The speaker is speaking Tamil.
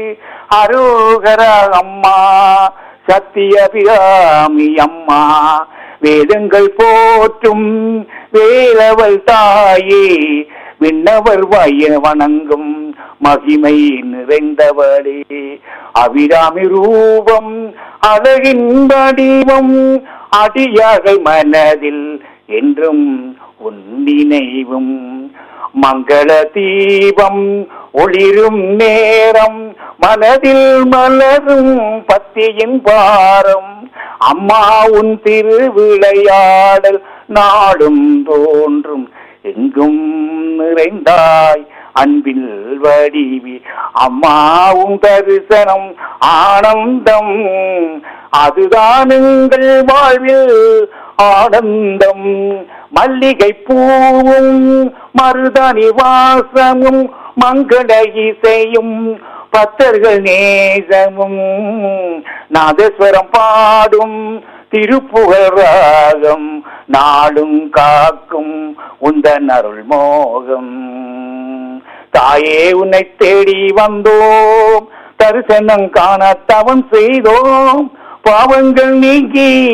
அரோகர அம்மா சத்தியபிராமி அம்மா வேதங்கள் போற்றும் வேலவள் தாயே விண்ணவர் வய வணங்கும் மகிமை நிறைந்தவளே அபிராமி ரூபம் அழகின் வடிவம் அடியார்கள் மனதில் என்றும் உன்னினைவும் மங்கள தீபம் ஒளிரும் நேரம் மனதில் மலரும் பத்தியின் பாரம் அம்மா உன் திருவிளையாடல் நாடும் தோன்றும் எங்கும் நிறைந்தாய் அன்பில் வடிவி அம்மாவும் தரிசனம் ஆனந்தம் அதுதான் எங்கள் வாழ்வில் ஆனந்தம் மல்லிகை பூவும் மருதாணி வாசமும் மங்கள இசையும் பக்தர்கள் நேசமும் நாதஸ்வரம் பாடும் திருப்புகழ் ராகம் நாடும் காக்கும் உந்தன் அருள் மோகம் தாயே உன்னை தேடி வந்தோம் தரிசனம் காண தவம் செய்தோம் பாவங்கள் நீங்கி